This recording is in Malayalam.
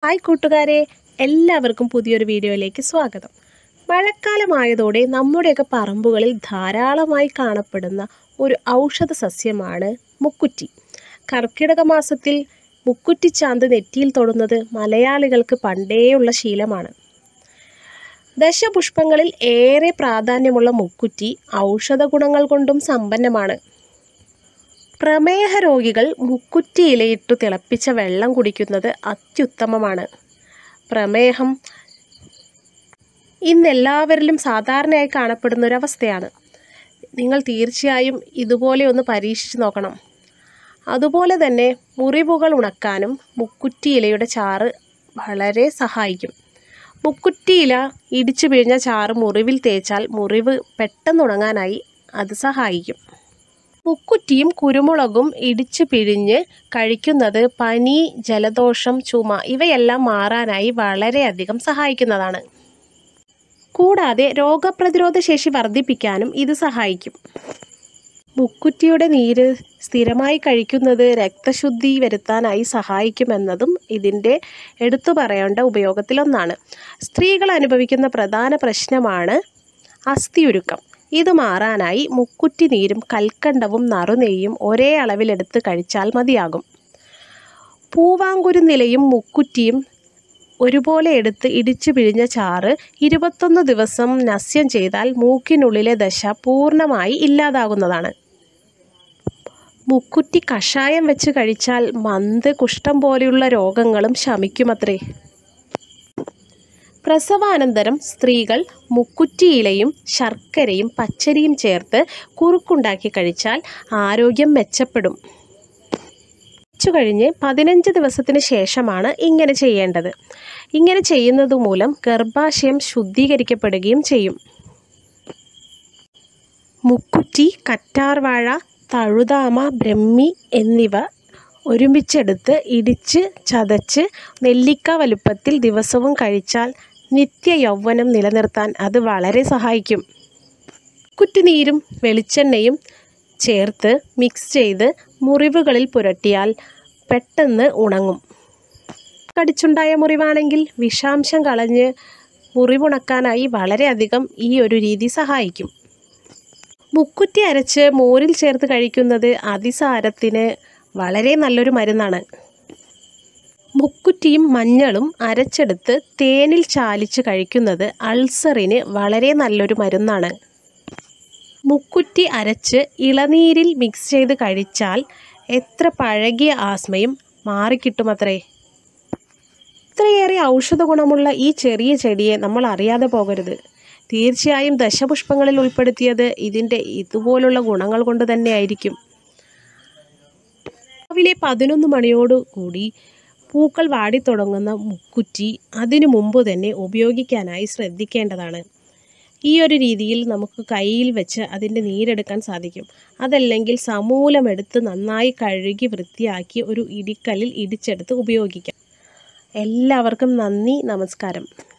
ഹായ് കൂട്ടുകാരെ എല്ലാവർക്കും പുതിയൊരു വീഡിയോയിലേക്ക് സ്വാഗതം മഴക്കാലമായതോടെ നമ്മുടെയൊക്കെ പറമ്പുകളിൽ ധാരാളമായി കാണപ്പെടുന്ന ഒരു ഔഷധ സസ്യമാണ് മുക്കുറ്റി കർക്കിടക മാസത്തിൽ മുക്കുറ്റിച്ചാന്ത് നെറ്റിയിൽ തൊടുന്നത് മലയാളികൾക്ക് പണ്ടേയുള്ള ശീലമാണ് ദശപുഷ്പങ്ങളിൽ ഏറെ പ്രാധാന്യമുള്ള മുക്കുറ്റി ഔഷധ ഗുണങ്ങൾ കൊണ്ടും സമ്പന്നമാണ് പ്രമേഹ രോഗികൾ മുക്കുറ്റി ഇലയിട്ടു തിളപ്പിച്ച വെള്ളം കുടിക്കുന്നത് അത്യുത്തമമാണ് പ്രമേഹം ഇന്ന് എല്ലാവരിലും സാധാരണയായി കാണപ്പെടുന്ന ഒരവസ്ഥയാണ് നിങ്ങൾ തീർച്ചയായും ഇതുപോലെ ഒന്ന് പരീക്ഷിച്ച് നോക്കണം അതുപോലെ തന്നെ മുറിവുകൾ ഉണക്കാനും മുക്കുറ്റി ഇലയുടെ ചാറ് വളരെ സഹായിക്കും മുക്കുറ്റി ഇല ഇടിച്ചു പിഴിഞ്ഞ ചാറ് മുറിവിൽ തേച്ചാൽ മുറിവ് പെട്ടെന്ന് ഉണങ്ങാനായി അത് സഹായിക്കും മുക്കുറ്റിയും കുരുമുളകും ഇടിച്ചു പിഴിഞ്ഞ് കഴിക്കുന്നത് പനി ജലദോഷം ചുമ ഇവയെല്ലാം മാറാനായി വളരെയധികം സഹായിക്കുന്നതാണ് കൂടാതെ രോഗപ്രതിരോധ ശേഷി വർദ്ധിപ്പിക്കാനും ഇത് സഹായിക്കും മുക്കുറ്റിയുടെ നീര് സ്ഥിരമായി കഴിക്കുന്നത് രക്തശുദ്ധി വരുത്താനായി സഹായിക്കുമെന്നതും ഇതിൻ്റെ എടുത്തു പറയേണ്ട ഉപയോഗത്തിലൊന്നാണ് സ്ത്രീകൾ അനുഭവിക്കുന്ന പ്രധാന പ്രശ്നമാണ് അസ്ഥിയുരുക്കം ഇത് മാറാനായി മുക്കുറ്റി നീരും കൽക്കണ്ടവും നറുനെയ്യും ഒരേ അളവിലെടുത്ത് കഴിച്ചാൽ മതിയാകും പൂവാങ്കുരുനിലയും മുക്കുറ്റിയും ഒരുപോലെ എടുത്ത് ഇടിച്ചു പിഴിഞ്ഞ ചാറ് ഇരുപത്തൊന്ന് ദിവസം നസ്യം ചെയ്താൽ മൂക്കിനുള്ളിലെ ദശ പൂർണ്ണമായി ഇല്ലാതാകുന്നതാണ് മുക്കുറ്റി കഷായം വെച്ച് കഴിച്ചാൽ മന്ത് കുഷ്ഠം പോലെയുള്ള രോഗങ്ങളും ശമിക്കുമത്രേ പ്രസവാനന്തരം സ്ത്രീകൾ മുക്കുറ്റിയിലയും ശർക്കരയും പച്ചരിയും ചേർത്ത് കുറുക്കുണ്ടാക്കി കഴിച്ചാൽ ആരോഗ്യം മെച്ചപ്പെടും ഉച്ച കഴിഞ്ഞ് പതിനഞ്ച് ദിവസത്തിന് ശേഷമാണ് ഇങ്ങനെ ചെയ്യേണ്ടത് ഇങ്ങനെ ചെയ്യുന്നത് മൂലം ഗർഭാശയം ശുദ്ധീകരിക്കപ്പെടുകയും ചെയ്യും മുക്കുറ്റി കറ്റാർവാഴ തഴുതാമ ബ്രഹ്മി എന്നിവ ഒരുമിച്ചെടുത്ത് ഇടിച്ച് ചതച്ച് നെല്ലിക്ക വലുപ്പത്തിൽ ദിവസവും കഴിച്ചാൽ നിത്യ യൗവനം നിലനിർത്താൻ അത് വളരെ സഹായിക്കും കുറ്റിനീരും വെളിച്ചെണ്ണയും ചേർത്ത് മിക്സ് ചെയ്ത് മുറിവുകളിൽ പുരട്ടിയാൽ പെട്ടെന്ന് ഉണങ്ങും കടിച്ചുണ്ടായ മുറിവാണെങ്കിൽ വിഷാംശം കളഞ്ഞ് മുറിവുണക്കാനായി വളരെയധികം ഈ ഒരു രീതി സഹായിക്കും മുക്കുറ്റി അരച്ച് മോരിൽ ചേർത്ത് കഴിക്കുന്നത് അതിസാരത്തിന് വളരെ നല്ലൊരു മരുന്നാണ് മുക്കുറ്റിയും മഞ്ഞളും അരച്ചെടുത്ത് തേനിൽ ചാലിച്ച് കഴിക്കുന്നത് അൾസറിന് വളരെ നല്ലൊരു മരുന്നാണ് മുക്കുറ്റി അരച്ച് ഇളനീരിൽ മിക്സ് ചെയ്ത് കഴിച്ചാൽ എത്ര പഴകിയ ആസ്മയും മാറിക്കിട്ടുമത്രേ ഇത്രയേറെ ഔഷധ ഗുണമുള്ള ഈ ചെറിയ ചെടിയെ നമ്മൾ അറിയാതെ പോകരുത് തീർച്ചയായും ദശപുഷ്പങ്ങളിൽ ഉൾപ്പെടുത്തിയത് ഇതിൻ്റെ ഇതുപോലുള്ള ഗുണങ്ങൾ കൊണ്ട് തന്നെയായിരിക്കും രാവിലെ പതിനൊന്ന് മണിയോടു കൂടി പൂക്കൾ വാടിത്തുടങ്ങുന്ന മുക്കുറ്റി അതിനു മുമ്പ് തന്നെ ഉപയോഗിക്കാനായി ശ്രദ്ധിക്കേണ്ടതാണ് ഈ ഒരു രീതിയിൽ നമുക്ക് കയ്യിൽ വെച്ച് അതിൻ്റെ നീരെടുക്കാൻ സാധിക്കും അതല്ലെങ്കിൽ സമൂലമെടുത്ത് നന്നായി കഴുകി വൃത്തിയാക്കി ഒരു ഇടിക്കല്ലിൽ ഇടിച്ചെടുത്ത് ഉപയോഗിക്കാം എല്ലാവർക്കും നന്ദി നമസ്കാരം